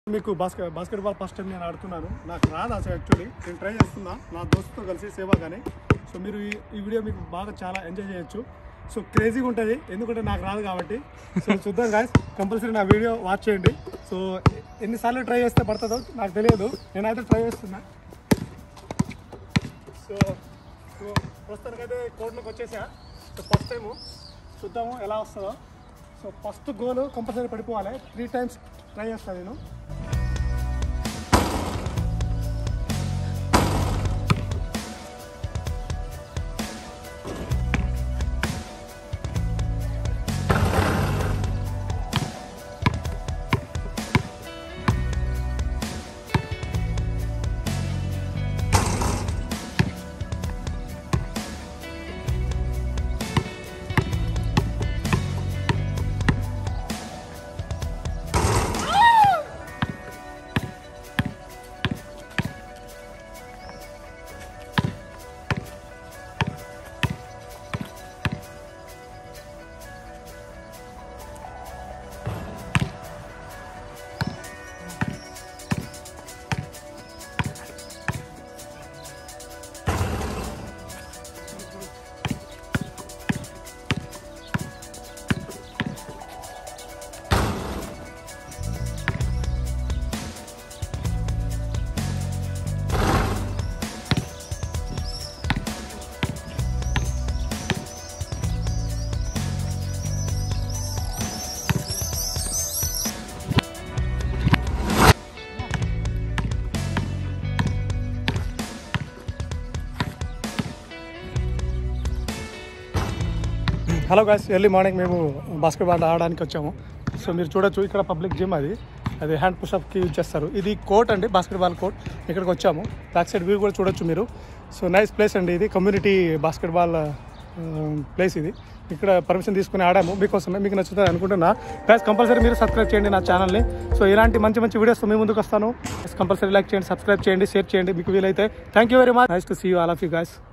మీకు basket basketball first time నేను ఆడుతున్నాను నాకు రాదు అసలు యాక్చువల్లీ నేను ట్రై చేస్తున్నా నా దోస్తుతో కలిసి సేవా కానీ సో మీరు ఈ ఈ వీడియో మీకు బాగా చాలా ఎంజాయ్ చేయొచ్చు సో క్రేజీగా ఉంటుంది ఎందుకంటే నాకు రాదు కాబట్టి సో చూద్దాం గాయస్ కంపల్సరీ నా వీడియో వాచ్ చేయండి సో ఎన్నిసార్లు ట్రై చేస్తే పడుతుందో నాకు తెలియదు నేనైతే ట్రై చేస్తున్నా సో సో ప్రస్తుతానికైతే కోర్టులోకి వచ్చేసా సో ఫస్ట్ టైము చూద్దాము ఎలా వస్తుందో సో ఫస్ట్ గోల్ కంపల్సరీ పడిపోవాలి త్రీ టైమ్స్ ట్రై చేస్తాను నేను హలో గాయస్ ఎర్లీ మార్నింగ్ మేము బాస్కెట్బాల్ ఆడడానికి వచ్చాము సో మీరు చూడొచ్చు ఇక్కడ పబ్లిక్ జిమ్ అది అది హ్యాండ్ పుషప్కి యూజ్ చేస్తారు ఇది కోర్ట్ అండి బాస్కెట్బాల్ కోర్ట్ ఇక్కడికి వచ్చాము బ్యాక్ సైడ్ వ్యూ కూడా చూడొచ్చు మీరు సో నైస్ ప్లేస్ అండి ఇది కమ్యూనిటీ బాస్కెట్బాల్ ప్లేస్ ఇది ఇక్కడ పర్మిషన్ తీసుకుని ఆడాము మీకోసమే మీకు నచ్చుతుంది అనుకుంటున్నా ప్లస్ కంపల్సరీ మీరు సబ్స్క్రైబ్ చేయండి నా ఛానల్ని సో ఇలాంటి మంచి మంచి వీడియోస్ మీ ముందుకు వస్తాను కంపల్సరీ లైక్ చేయండి సబ్స్క్రైబ్ చేయండి షేర్ చేయండి మీకు వీలైతే thank you very much nice to see you all of you guys